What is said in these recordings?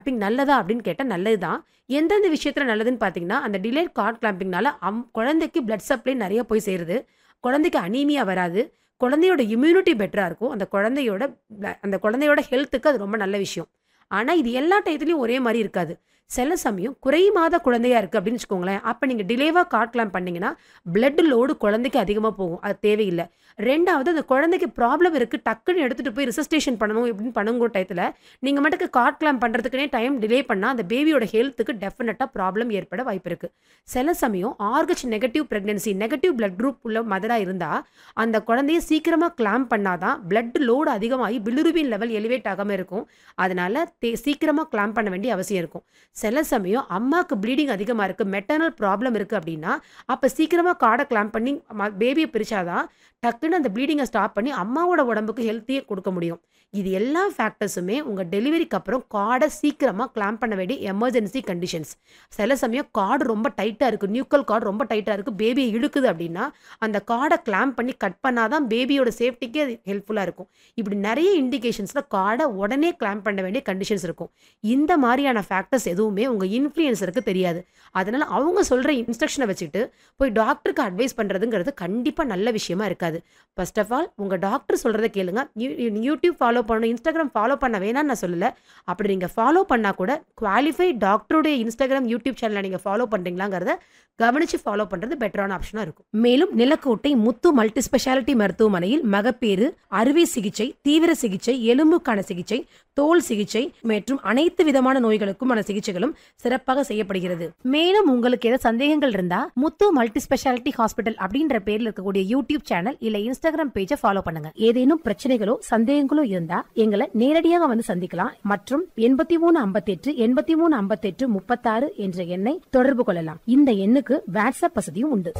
clamping நல்லதா அப்படின்னு கேட்டால் நல்லது தான் எந்தெந்த விஷயத்தில் நல்லதுன்னு பார்த்தீங்கன்னா அந்த டிலேட் கார்ட் கிளாம்பிங்னால அம் குழந்தைக்கு பிளட் சப்ளை நிறைய போய் சேருது குழந்தைக்கு அனீமியா வராது குழந்தையோட இம்யூனிட்டி பெட்டராக இருக்கும் அந்த குழந்தையோட bla- அந்த குழந்தையோட ஹெல்த்துக்கு அது ரொம்ப நல்ல விஷயம் ஆனால் இது எல்லா டயத்துலையும் ஒரே மாதிரி இருக்காது சில சமயம் குறைமாத குழந்தையா இருக்குது அப்படின்னு வச்சுக்கோங்களேன் அப்போ நீங்கள் டிலேவாக கார்ட் கிளாம்ப் பண்ணீங்கன்னா பிளட் லோடு குழந்தைக்கு அதிகமாக போகும் அது தேவையில்லை ரெண்டாவது அந்த குழந்தைக்கு ப்ராப்ளம் இருக்குது டக்குன்னு எடுத்துகிட்டு போய் ரிசஸ்டேஷன் பண்ணணும் இப்படின்னு பண்ணுங்க டயத்தில் நீங்கள் மட்டுக்கு கார்ட் கிளாம்ப் பண்ணுறதுக்குனே டைம் டிலே பண்ணால் அந்த பேபியோட ஹெல்த்துக்கு டெஃபினட்டாக ப்ராப்ளம் ஏற்பட வாய்ப்பு இருக்குது சில சமயம் R H negative pregnancy negative blood group உள்ள மதராக இருந்தால் அந்த குழந்தைய சீக்கிரமாக கிளாம்ப் பண்ணாதான் பிளட் லோடு அதிகமாகி பிலிருபின் லெவல் எலிவேட் ஆகாமல் இருக்கும் அதனால தே சீக்கிரமாக கிளாம்ப் பண்ண வேண்டிய அவசியம் இருக்கும் சில சமயம் அம்மாவுக்கு ப்ளீடிங் அதிகமாக இருக்குது மெட்டர்னல் ப்ராப்ளம் இருக்குது அப்படின்னா அப்போ சீக்கிரமாக காடை கிளாம்ப் பண்ணி பேபியை பிரிச்சாதான் டக்குன்னு அந்த ப்ளீடிங்கை ஸ்டாப் பண்ணி அம்மாவோட உடம்புக்கு ஹெல்த்தியே கொடுக்க முடியும் இது எல்லா ஃபேக்டர்ஸுமே உங்கள் டெலிவரிக்கு அப்புறம் காடை சீக்கிரமாக கிளாம்ப் பண்ண வேண்டிய எமர்ஜென்சி கண்டிஷன்ஸ் சில சமயம் கார்டு ரொம்ப டைட்டாக இருக்குது நியூக்கல் கார்டு ரொம்ப டைட்டாக இருக்குது பேபியை இழுக்குது அப்படின்னா அந்த கார்டை கிளாம்ப் பண்ணி கட் பண்ணாதான் பேபியோட சேஃப்டிக்கு அது ஹெல்ப்ஃபுல்லாக இருக்கும் இப்படி நிறைய இண்டிகேஷன்ஸில் கார்டை உடனே கிளாம்ப் பண்ண வேண்டிய கண்டிஷன்ஸ் இருக்கும் இந்த மாதிரியான ஃபேக்டர்ஸ் எதுவுமே உங்கள் இன்ஃப்ளூயன்சருக்கு தெரியாது அதனால் அவங்க சொல்கிற இன்ஸ்ட்ரக்ஷனை வச்சுட்டு போய் டாக்டருக்கு அட்வைஸ் பண்ணுறதுங்கிறது கண்டிப்பாக நல்ல விஷயமா இருக்காது ஃபர்ஸ்ட் ஆஃப் ஆல் உங்கள் டாக்டர் சொல்கிறத கேளுங்க யூ- யூ- யூடியூப் ஃபாலோ பண்ணணும் இன்ஸ்டாகிராம் ஃபாலோ பண்ண வேணாம்னு நான் சொல்லலை அப்படி நீங்கள் ஃபாலோ பண்ணால் கூட குவாலிஃபைட் டாக்டருடைய இன்ஸ்டாகிராம் யூடியூப் சேனலை நீங்கள் ஃபாலோ பண்ணுறீங்களாங்கிறத கவனித்து ஃபாலோ பண்ணுறது பெட்டரான ஆப்ஷனாக இருக்கும் மேலும் நிலக்கோட்டை முத்து மல்டி ஸ்பெஷாலிட்டி மருத்துவமனையில் மகப்பேறு அறுவை சிகிச்சை தீவிர சிகிச்சை எலும்புக்கான சிகிச்சை தோல் சிகிச்சை மற்றும் அனைத்து விதமான நோய்களுக்குமான சிகிச்சைகளும் சிறப்பாக செய்யப்படுகிறது மேலும் உங்களுக்கு ஏதாவது சந்தேகங்கள் இருந்தா முத்து மல்டி ஸ்பெஷாலிட்டி ஹாஸ்பிட்டல் அப்படின்ற பேர்ல இருக்கக்கூடிய யூடியூப் சேனல் இல்ல இன்ஸ்டாகிராம் பேஜை ஃபாலோ பண்ணுங்க ஏதேனும் பிரச்சனைகளோ சந்தேகங்களோ இருந்தா எங்களை நேரடியாக வந்து சந்திக்கலாம் மற்றும் எண்பத்தி மூணு ஐம்பத்தெட்டு எண்பத்தி மூணு ஐம்பத்தெட்டு முப்பத்தாறு என்ற எண்ணை தொடர்பு கொள்ளலாம் இந்த எண்ணுக்கு வாட்ஸ்அப் வசதியும் உண்டு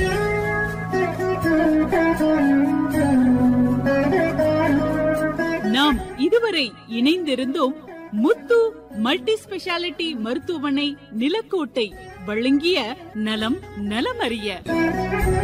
நாம் இதுவரை இணைந்திருந்தோம் முத்து மல்டி ஸ்பெஷாலிட்டி மருத்துவமனை நிலக்கோட்டை வழங்கிய நலம் நலமறிய